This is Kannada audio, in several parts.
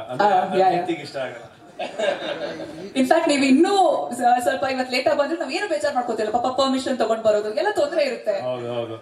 ಅಂದ್ರೆ ಆ, ನನ್ನ ಯಾ, ಯಾ. ಹೆಂಡ್ತಿಗೆ ಇಷ್ಟ ಆಗಲ್ಲ ಇನ್ಫ್ಯಾಕ್ಟ್ ನೀವು ಇನ್ನೂ ಸ- ಸ್ವಲ್ಪ ಇವತ್ತು ಲೇಟ್ ಆಗಿ ಬಂದ್ರೆ ನಾವ್ ಏನು ಬೇಜಾರ್ ಮಾಡ್ಕೋತಿಲ್ಲ ಪಾಪ ಪರ್ಮಿಷನ್ ತಗೊಂಡ್ ಬರೋದು ಎಲ್ಲ ತೊಂದರೆ ಇರುತ್ತೆ ಹೌದು ಹೌದು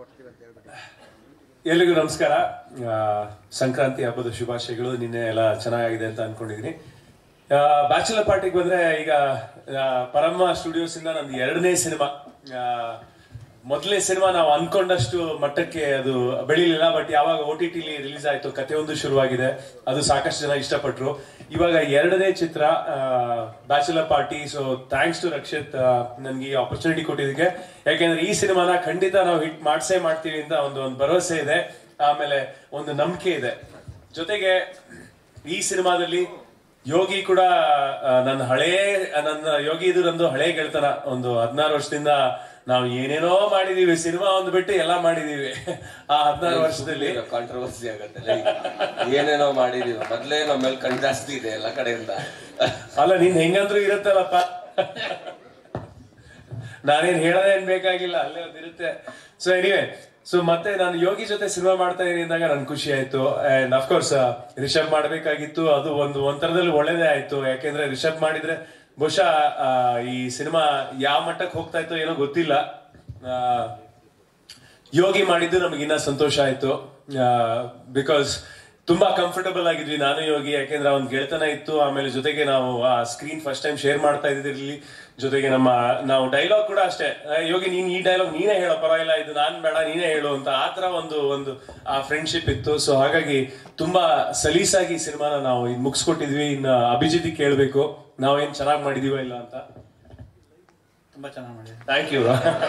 ಎಲ್ರಿಗೂ ನಮಸ್ಕಾರ ಆ, ಸಂಕ್ರಾಂತಿ ಹಬ್ಬದ ಶುಭಾಶಯಗಳು ನಿನ್ನೆ ಎಲ್ಲ ಚೆನ್ನಾಗಿದೆ ಅಂತ ಅನ್ಕೊಂಡಿದೀನಿ ಬ್ಯಾಚುಲರ್ ಪಾರ್ಟಿಗೆ ಬಂದ್ರೆ ಈಗ ಆ, ಪರಮ ಸ್ಟುಡಿಯೋಸ್ ಇಂದ ನಂದು ಎರಡನೇ ಸಿನಿಮಾ ಮೊದಲನೇ ಸಿನಿಮಾ ನಾವು ಅನ್ಕೊಂಡಷ್ಟು ಮಟ್ಟಕ್ಕೆ ಅದು ಬೆಳಿಲಿಲ್ಲ ಬಟ್ ಯಾವಾಗ ಓ ಟಿ ಟಿಲಿ ರಿಲೀಸ್ ಆಯ್ತು ಕತೆ ಒಂದು ಶುರುವಾಗಿದೆ ಅದು ಸಾಕಷ್ಟು ಜನ ಇಷ್ಟಪಟ್ರು ಇವಾಗ ಎರಡನೇ ಚಿತ್ರ bachelor party so thanks to Rakshit ನನ್ಗೆ ಈ ಆಪರ್ಚುನಿಟಿ ಕೊಟ್ಟಿದ್ದಕ್ಕೆ ಯಾಕೆಂದ್ರೆ ಈ ಸಿನಿಮಾನ ಖಂಡಿತ ನಾವು ಹಿಟ್ ಮಾಡ್ಸೇ ಮಾಡ್ತೀವಿ ಅಂತ ಒಂದು ಒಂದು ಭರವಸೆ ಇದೆ ಆಮೇಲೆ ಒಂದು ನಂಬಿಕೆ ಇದೆ ಜೊತೆಗೆ ಈ ಸಿನಿಮಾದಲ್ಲಿ ಯೋಗಿ ಕೂಡ ಆ, ನನ್ನ ಹಳೇ ನನ್ನ ಯೋಗಿ ಇದು ನಂದು ಹಳೇ ಗೆಳ್ತನ ಒಂದು ಹದಿನಾರು ವರ್ಷದಿಂದ ನಾವು ಏನೇನೋ ಮಾಡಿದೀವಿ ಸಿನಿಮಾ ಒಂದು ಬಿಟ್ಟು ಎಲ್ಲಾ ಮಾಡಿದೀವಿ ಆ ಹದಿನಾರು ವರ್ಷದಲ್ಲಿ ಕಾಂಟ್ರವರ್ಸಿ ಆಗತ್ತೆ ಲೈ. ಏನೇನೋ ಮಾಡಿದೀವಿ ಮೊದ್ಲೇ ನಮ್ಮ ಮೇಲೆ ಕಣ್ ಜಾಸ್ತಿ ಇದೆ ಎಲ್ಲ ಕಡೆಯಿಂದ ಅಲ್ಲ ನೀನ್ ಹೆಂಗಂದ್ರೂ ಇರುತ್ತಲ್ಲಪ್ಪ ನಾನೇನ್ ಹೇಳೋದೇನ್ ಬೇಕಾಗಿಲ್ಲ ಅಲ್ಲೇ ಒಂದ್ ಇರುತ್ತೆ ಸೊ ಎನಿವೆ ಸೊ ಮತ್ತೆ ನಾನು ಯೋಗಿ ಜೊತೆ ಸಿನಿಮಾ ಮಾಡ್ತಾ ಇದೀನಿ ಅಂದಾಗ ನನ್ ಖುಷಿ ಆಯ್ತು ಅಂಡ್ ಅಫ್ಕೋರ್ಸ್ ರಿಷಬ್ ಮಾಡ್ಬೇಕಾಗಿತ್ತು ಅದು ಒಂದು ಒಂಥರದಲ್ಲಿ ಒಳ್ಳೇದೇ ಆಯ್ತು ಯಾಕೆಂದ್ರೆ ರಿಷಬ್ ಮಾಡಿದ್ರೆ ಬಹುಶಃ ಆ, ಈ ಸಿನಿಮಾ ಯಾವ ಮಟ್ಟಕ್ಕೆ ಹೋಗ್ತಾ ಇತ್ತು ಏನೋ ಗೊತ್ತಿಲ್ಲ ಆ, ಯೋಗಿ ಮಾಡಿದ್ದು ನಮಗಿನ್ನ ಸಂತೋಷ ಆಯ್ತು ಬಿಕಾಸ್ ತುಂಬಾ ಕಂಫರ್ಟಬಲ್ ಆಗಿದ್ವಿ ನಾನು ಯೋಗಿ ಯಾಕೆಂದ್ರೆ ಅವ್ನ್ ಗೆಳೆತನ ಇತ್ತು ಆಮೇಲೆ ಜೊತೆಗೆ ನಾವು ಆ ಸ್ಕ್ರೀನ್ ಫಸ್ಟ್ ಟೈಮ್ ಶೇರ್ ಮಾಡ್ತಾ ಇದ್ದಿರ್ಲಿ ಜೊತೆಗೆ ನಮ್ಮ ನಾವು ಡೈಲಾಗ್ ಕೂಡ ಅಷ್ಟೇ ಆ, ಯೋಗಿ ನೀನ್ ಈ ಡೈಲಾಗ್ ನೀನೇ ಹೇಳೋ ಪರವಾಗಿಲ್ಲ ಇದು ನಾನ್ ಬೇಡ ನೀನೇ ಹೇಳು ಅಂತ ಆ ತರ ಒಂದು ಒಂದು ಆ ಫ್ರೆಂಡ್ಶಿಪ್ ಇತ್ತು ಸೊ ಹಾಗಾಗಿ ತುಂಬಾ ಸಲೀಸಾಗಿ ಸಿನಿಮಾನ ನಾವು ಇದು ಮುಗಿಸ್ಕೊಟ್ಟಿದ್ವಿ ಇನ್ನ ಅಭಿಜಿತ್ ಕೇಳ್ಬೇಕು ನಾವೇನ್ ಚೆನ್ನಾಗಿ ಮಾಡಿದೀವ ಇಲ್ಲ ಅಂತ ತುಂಬಾ ಚೆನ್ನಾಗಿ ಮಾಡಿದೆ ಥ್ಯಾಂಕ್ ಯು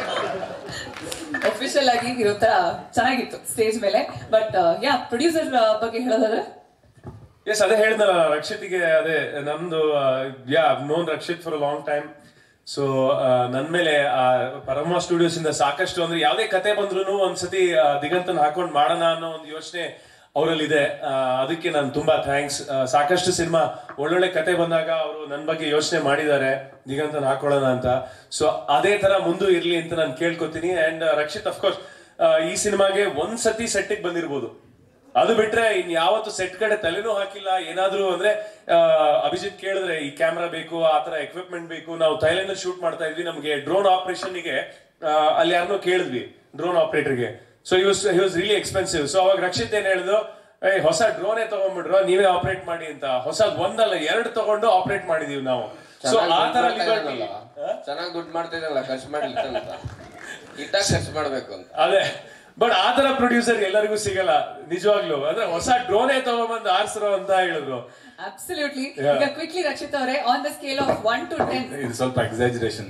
ಅಫಿಷಿಯಲ್ ಆಗಿ ಇರೋ ತರ ಚೆನ್ನಾಗಿತ್ತು ಸ್ಟೇಜ್ ಮೇಲೆ ಬಟ್ ಯಾ ಪ್ರೊಡ್ಯೂಸರ್ ಬಗ್ಗೆ ಹೇಳೋದಾದ್ರೆ ಎಸ್ ಅದೇ ಹೇಳಿದ್ನಲ್ಲ ರಕ್ಷಿತ್ಗೆ ಅದೇ ನಮ್ದು ಯಾ known Rakshit for long time so ನನ್ ಮೇಲೆ ಆ ಪರಮ ಸ್ಟುಡಿಯೋಸ್ ಇಂದ ಸಾಕಷ್ಟು ಅಂದ್ರೆ ಯಾವ್ದೇ ಕತೆ ಬಂದ್ರು ಒಂದ್ಸತಿ ಆ, ದಿಗಂತನ್ ಹಾಕೊಂಡ್ ಮಾಡೋಣ ಅನ್ನೋ ಒಂದು ಯೋಚನೆ ಅವರಲ್ಲಿ ಇದೆ ಅದಕ್ಕೆ ನಾನು ತುಂಬಾ ಥ್ಯಾಂಕ್ಸ್ ಸಾಕಷ್ಟು ಸಿನಿಮಾ ಒಳ್ಳೊಳ್ಳೆ ಕತೆ ಬಂದಾಗ ಅವರು ನನ್ನ ಬಗ್ಗೆ ಯೋಚನೆ ಮಾಡಿದ್ದಾರೆ ದಿಗಂತನ್ ಹಾಕೊಳ್ಳೋಣ ಅಂತ ಸೊ ಅದೇ ತರ ಮುಂದೆ ಇರ್ಲಿ ಅಂತ ನಾನು ಕೇಳ್ಕೊತೀನಿ ಅಂಡ್ ರಕ್ಷಿತ್ ಅಫ್ಕೋರ್ಸ್ ಈ ಸಿನಿಮಾಗೆ ಒಂದ್ ಸತಿ ಸೆಟ್ಟಿಗೆ ಬಂದಿರ್ಬೋದು ಅದು ಬಿಟ್ರೆ ಇನ್ ಯಾವತ್ತು ಸೆಟ್ ಕಡೆ ತಲೆನೂ ಹಾಕಿಲ್ಲ ಏನಾದ್ರೂ ಅಂದ್ರೆ ಆ, ಅಭಿಜಿತ್ ಕೇಳಿದ್ರೆ ಈ ಕ್ಯಾಮ್ರಾ ಬೇಕು ಆ ತರ ಎಕ್ವಿಪ್ಮೆಂಟ್ ಬೇಕು ನಾವು ಥೈಲ್ಯಾಂಡ್ ಅಲ್ಲಿ ಶೂಟ್ ಮಾಡ್ತಾ ಇದ್ವಿ ನಮಗೆ ಡ್ರೋನ್ ಆಪರೇಷನ್ ಗೆ ಆ, ಅಲ್ಲಿ ಯಾರನ್ನೋ ಕೇಳಿದ್ವಿ ಡ್ರೋನ್ ಆಪರೇಟರ್ಗೆ so was he was really expensive so ಅವಾಗ ರಕ್ಷಿತ್ ಏನ್ ಹೇಳಿದ್ರು ಏ ಹೊಸ ಡ್ರೋನೇ ತಗೊಂಡ್ಬಿಟ್ರು ನೀವೇ ಆಪರೇಟ್ ಮಾಡಿ ಅಂತ ಹೊಸ ಒಂದಲ್ಲ ಎರಡು ತಗೊಂಡು ಆಪರೇಟ್ ಮಾಡಿದೀವಿ ನಾವು ಸೊ ಆ ತರ liberty- ಚೆನ್ನಾಗಿ ದುಡ್ಡು ಮಾಡ್ತಾ ಇದ್ದಲ್ಲ ಖರ್ಚು ಮಾಡ್ಲಿಕ್ಕೆ ಅಂತ ಇಟ್ಟಾಗ ಖರ್ಚು ಮಾಡ್ಬೇಕು ಅಂತ ಅದೇ ಬಟ್ ಆ ತರ ಪ್ರೊಡ್ಯೂಸರ್ ಎಲ್ಲರಿಗೂ ಸಿಗಲ್ಲ ನಿಜವಾಗ್ಲು ಅಂದ್ರೆ ಹೊಸ ಡ್ರೋನೇ ತಗೊಂಡ್ಬಂದು ಆರ್ಸರೋ ಅಂತ ಹೇಳಿದ್ರು ಅಬ್ಸಲ್ಯೂಟ್ಲಿ Yeah. ಈಗ ಕ್ವಿಕ್ಲಿ ರಕ್ಷಿತ್ ಅವರೇ on the scale of one to ten ಇದು ಸ್ವಲ್ಪ ಎಕ್ಸಾಜುರೇಷನ್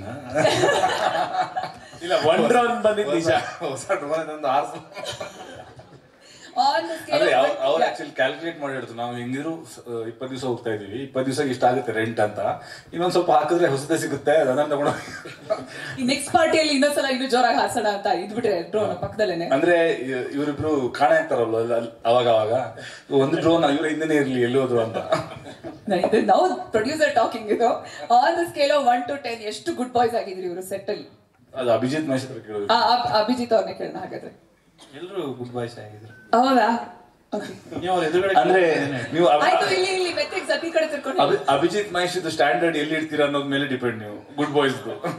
ಇಲ್ಲ ಒನ್ ಡ್ರೋನ್ ಬಂದಿದ್ ನಿಜ ಹೊಸ ಡ್ರೋನ್ ಒಂದು ಆರ್ಸ್ ಆನ್ ದ ಸ್ಕೇಲ್ ಅಂದ್ರೆ ಅವ್ರು ಆಕ್ಚುಲಿ ಕ್ಯಾಲ್ಕುಲೇಟ್ ಮಾಡಿ ಹೇಳಿದ್ರು ನಾವು ಹೆಂಗಿದ್ರು ಇಪ್ಪತ್ತು ದಿವಸ ಹೋಗ್ತಾ ಇದೀವಿ ಇಪ್ಪತ್ತು ದಿವಸ ಇಷ್ಟ ಆಗುತ್ತೆ ರೆಂಟ್ ಅಂತ ಇನ್ನೊಂದ್ ಸ್ವಲ್ಪ ಹಾಕಿದ್ರೆ ಹೊಸದೇ ಸಿಗುತ್ತೆ ಅದನ್ನ ತಗೊಂಡು ನೆಕ್ಸ್ಟ್ ಪಾರ್ಟಿಯಲ್ಲಿ ಇನ್ನೊಂದ್ಸಲ ಇನ್ನು ಜೋರಾಗಿ ಹಾರ್ಸೋಣ ಅಂತ ಇದ್ಬಿಟ್ರೆ ಡ್ರೋನ್ ಪಕ್ಕದಲ್ಲೇನೆ ಅಂದ್ರೆ ಇ- ಇವ್ರಿಬ್ರು ಕಾಣೆ ಆಗ್ತಾರಲ್ವ ಅಲ್ಲ- ಅಲ್ಲ- ಅವಾಗ ಅವಾಗ ಒಂದು ಡ್ರೋನ್ ಇವ್ರ ಹಿಂದೆನೇ ಇರ್ಲಿ ಎಲ್ಲಿ ಹೋದ್ರು ಅಂತ ಇದು ನಾವು ಪ್ರೊಡ್ಯೂಸರ್ ಟಾಕಿಂಗ್ ಇದು on the scale of one to ten ಎಷ್ಟು ಗುಡ್ ಬಾಯ್ಸ್ ಆಗಿದ್ರಿ ಇವರು ಸೆಟ್ ಅಲ್ಲಿ ಅದು ಅಭಿಜಿತ್ ಮಹೇಶ್ ಹತ್ರ ಕೇಳೋದು ಆ, ಅಬ್- ಅಭಿಜಿತ್ ಅವ್ರನ್ನ ಕೇಳೋಣ ಹಾಗಾದ್ರೆ ಎಲ್ಲರೂ ಗುಡ್ ಬಾಯ್ಸ್ ಆಗಿದ್ರು ಹೌದಾ Okay. ನೀವು ಅವ್ರ ಎದುರುಗಡೆ ಅಂದ್ರೆ ನೀವು ಅಭಿ- ಆಯ್ತು ಇಲ್ಲಿ ಇಲ್ಲಿ ಮೆತ್ತಿಗೆ ಸತಿ ಕಡೆ ತಿರ್ಕೊಂಡು ಅಭಿ- ಅಭಿಜಿತ್ ಮಹೇಶ್ ಇದು ಸ್ಟ್ಯಾಂಡರ್ಡ್ ಎಲ್ಲಿ ಇಡ್ತೀರಾ ಅನ್ನೋದ್ ಮೇಲೆ ಡಿಪೆಂಡ್ ನೀವು ಗುಡ್ ಬಾಯ್ಸ್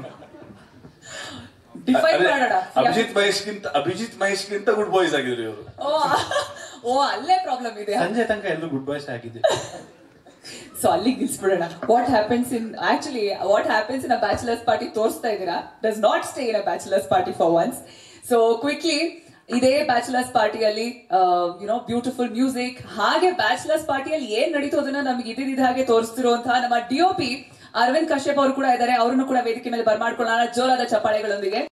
ಡಿಫೈನ್ ಮಾಡೋಣ ಅಭಿಜಿತ್ ಮಹೇಶ್ಗಿಂತ ಅಭಿಜಿತ್ ಮಹೇಶ್ಗಿಂತ ಗುಡ್ ಬಾಯ್ಸ್ ಆಗಿದ್ರು ಇವರು ಓ ಓ ಅಲ್ಲೇ ಪ್ರಾಬ್ಲಮ್ ಇದೆ ಸಂಜೆ ತನಕ ಎಲ್ಲರೂ ಗುಡ್ ಬಾಯ್ಸ್ ಆಗಿದ್ದೆ ಸೊ ಅಲ್ಲಿಗೆ ನಿಲ್ಸ್ಬಿಡೋಣ what happens in actually what happens in a bachelors party ತೋರಿಸ್ತಾ ಇದ್ದೀರಾ does not stay in a bachelors party for once so quickly ಇದೇ ಬ್ಯಾಚುಲರ್ಸ್ ಪಾರ್ಟಿಯಲ್ಲಿ ಯುನೋ ಬ್ಯೂಟಿಫುಲ್ ಮ್ಯೂಸಿಕ್ ಹಾಗೆ ಬ್ಯಾಚುಲರ್ಸ್ ಪಾರ್ಟಿಯಲ್ಲಿ ಏನ್ ನಡೀತು ಅದನ್ನ ನಮ್ಗೆ ಇದ್ದಿದ್ದ ಹಾಗೆ ತೋರಿಸ್ತಿರುವಂತಹ ನಮ್ಮ ಡಿಒಪಿ ಅರವಿಂದ್ ಕಶ್ಯಪ್ ಅವರು ಕೂಡ ಇದ್ದಾರೆ ಅವರನ್ನು ಕೂಡ ವೇದಿಕೆ ಮೇಲೆ ಬರ್ಮಾಡ್ಕೊಳ್ಳೋಣ ಜೋರಾದ ಚಪ್ಪಾಳೆಗಳೊಂದಿಗೆ